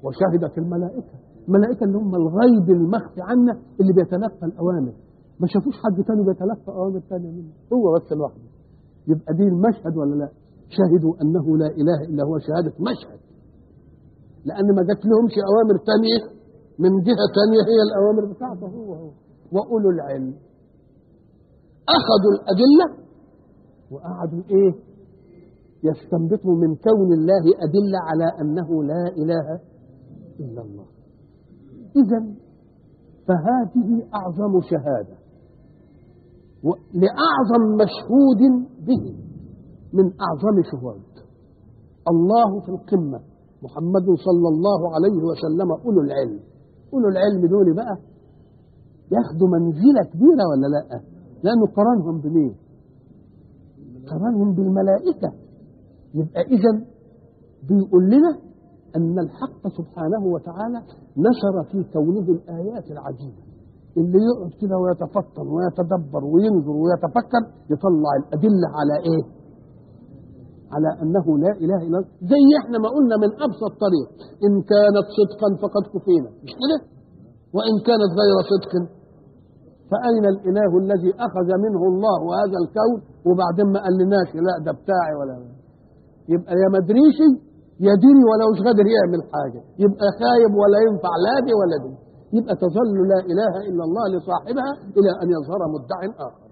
وشهدت الملائكة الملائكة اللي هم الغيب المخفي عنا اللي بيتلقى الأوامر ما شافوش حد تاني بيتلقى أوامر تانية منه هو بس لوحده يبقى دي المشهد ولا لا شهدوا أنه لا إله إلا هو شهادة مشهد لأن ما جات لهمش أوامر تانية من جهة تانية هي الأوامر بتاعته هو هو وأولو العلم أخذوا الأدلة وقعدوا إيه يستنبطوا من كون الله أدلة على أنه لا إله إلا الله إذا فهذه أعظم شهادة لأعظم مشهود به من أعظم شهود الله في القمة محمد صلى الله عليه وسلم أولو العلم أولو العلم دول بقى ياخدوا منزلة كبيرة ولا لا لأنه قرنهم بمين قرنهم بالملائكة يبقى إذا بيقول لنا أن الحق سبحانه وتعالى نشر في كونه الآيات العجيبة اللي يقعد كده ويتفطن ويتدبر وينظر ويتفكر يطلع الأدلة على إيه؟ على أنه لا إله إلا الله زي إحنا ما قلنا من أبسط طريق إن كانت صدقا فقد كفينا مش كده؟ وإن كانت غير صدق فأين الإله الذي أخذ منه الله هذا الكون وبعدين ما قالناش لا ده بتاعي ولا يبقى يا مدريشي يا ديني ولا مش قادر يعمل حاجة يبقى خايب ولا ينفع لا دي ولا دي يبقى تظل لا إله إلا الله لصاحبها إلى أن يظهر مدع آخر